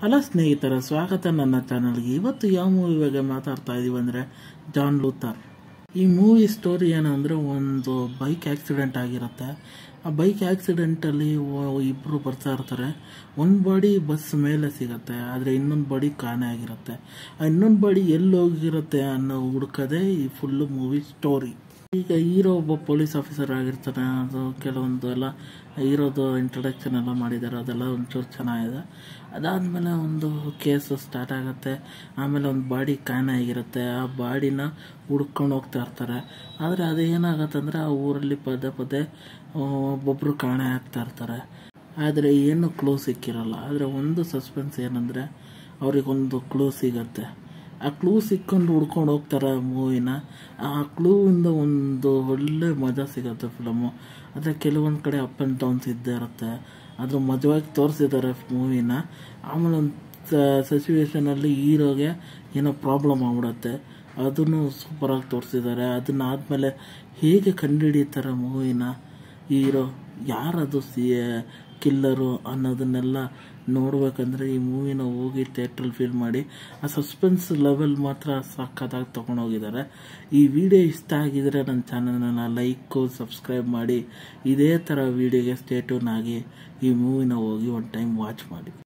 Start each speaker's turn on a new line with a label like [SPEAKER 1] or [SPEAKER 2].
[SPEAKER 1] hello ಸ್ನೇಹಿತರ ಸ್ವಾಗತ ನನ್ನ ಚಾನಲ್ಗೆ ಇವತ್ತು ಯಾವ ಮೂವಿ ಬಗ್ಗೆ ಮಾತಾಡ್ತಾ ಇದೀವಿ ಅಂದರೆ ಜಾನ್ ಲೂಥರ್ ಈ ಮೂವಿ ಸ್ಟೋರಿ ಏನಂದರೆ ಒಂದು ಬೈಕ್ ಆಕ್ಸಿಡೆಂಟ್ ಆಗಿರುತ್ತೆ ಆ ಬೈಕ್ ಆಕ್ಸಿಡೆಂಟಲ್ಲಿ ಇಬ್ಬರು ಬರ್ತಾ ಇರ್ತಾರೆ ಒಂದು ಬಾಡಿ ಬಸ್ ಮೇಲೆ ಸಿಗುತ್ತೆ ಆದರೆ ಇನ್ನೊಂದು ಬಾಡಿ ಕಾಣೆ ಆಗಿರುತ್ತೆ ಆ ಇನ್ನೊಂದು ಬಾಡಿ ಎಲ್ಲಿ ಹೋಗಿರುತ್ತೆ ಅನ್ನೋ ಹುಡುಕದೆ ಈ ಫುಲ್ಲು ಮೂವಿ ಸ್ಟೋರಿ ಈಗ ಹೀರೋ ಒಬ್ಬ ಪೊಲೀಸ್ ಆಫೀಸರ್ ಆಗಿರ್ತಾನೆ ಅದು ಕೆಲವೊಂದು ಎಲ್ಲ ಹೀರೋದು ಇಂಟ್ರಡಕ್ಷನ್ ಎಲ್ಲ ಮಾಡಿದ್ದಾರೆ ಅದೆಲ್ಲ ಒಂಚೂರು ಚೆನ್ನಾಗಿದೆ ಅದಾದಮೇಲೆ ಒಂದು ಕೇಸು ಸ್ಟಾರ್ಟ್ ಆಗುತ್ತೆ ಆಮೇಲೆ ಒಂದು ಬಾಡಿ ಕಾಣೆ ಆಗಿರುತ್ತೆ ಆ ಬಾಡಿನ ಹುಡ್ಕೊಂಡು ಹೋಗ್ತಾ ಇರ್ತಾರೆ ಆದರೆ ಅದು ಏನಾಗತ್ತೆ ಅಂದರೆ ಆ ಊರಲ್ಲಿ ಪದೇ ಪದೇ ಒಬ್ಬೊಬ್ಬರು ಕಾಣೆ ಆಗ್ತಾ ಇರ್ತಾರೆ ಆದರೆ ಏನು ಕ್ಲೂ ಸಿಕ್ಕಿರಲ್ಲ ಆದರೆ ಒಂದು ಸಸ್ಪೆನ್ಸ್ ಏನಂದರೆ ಅವ್ರಿಗೊಂದು ಕ್ಲೂ ಸಿಗತ್ತೆ ಆ ಕ್ಲೂ ಸಿಕ್ಕೊಂಡು ಹುಡ್ಕೊಂಡು ಹೋಗ್ತಾರೆ ಮೂವಿನ ಆ ಕ್ಲೂವಿಂದ ಒಂದು ಒಳ್ಳೆ ಮಜಾ ಸಿಗುತ್ತೆ ಫಿಲಮು ಆದರೆ ಕೆಲವೊಂದು ಕಡೆ ಅಪ್ ಆ್ಯಂಡ್ ಡೌನ್ಸ್ ಇದ್ದೇ ಇರುತ್ತೆ ಅದು ಮಜವಾಗಿ ತೋರಿಸಿದ್ದಾರೆ ಮೂವಿನ ಆಮೇಲೆ ಒಂದು ಸಿಚುವೇಶನಲ್ಲಿ ಹೀರೋಗೆ ಏನೋ ಪ್ರಾಬ್ಲಮ್ ಆಗ್ಬಿಡುತ್ತೆ ಅದನ್ನು ಸೂಪರಾಗಿ ತೋರಿಸಿದ್ದಾರೆ ಅದನ್ನಾದಮೇಲೆ ಹೇಗೆ ಕಂಡುಹಿಡಿತಾರೆ ಮೂವಿನ ಹೀರೋ ಯಾರದು ಸಿ ಕಿಲ್ಲರು ಅನ್ನೋದನ್ನೆಲ್ಲ ನೋಡ್ಬೇಕಂದ್ರೆ ಈ ಮೂವಿನ ಹೋಗಿ ಥಿಯೇಟ್ರಲ್ಲಿ ಫೀಲ್ ಮಾಡಿ ಆ ಸಸ್ಪೆನ್ಸ್ ಲೆವೆಲ್ ಮಾತ್ರ ಸಕ್ಕತ್ತಾಗಿ ತೊಗೊಂಡೋಗಿದ್ದಾರೆ ಈ ವಿಡಿಯೋ ಇಷ್ಟ ಆಗಿದ್ರೆ ನನ್ನ ಚಾನಲ್ನ ಲೈಕು ಸಬ್ಸ್ಕ್ರೈಬ್ ಮಾಡಿ ಇದೇ ಥರ ವಿಡಿಯೋಗೆ ಸ್ಟೇಟೂನ್ ಆಗಿ ಈ ಮೂವಿನ ಹೋಗಿ ಒಂದು ಟೈಮ್ ವಾಚ್ ಮಾಡಿ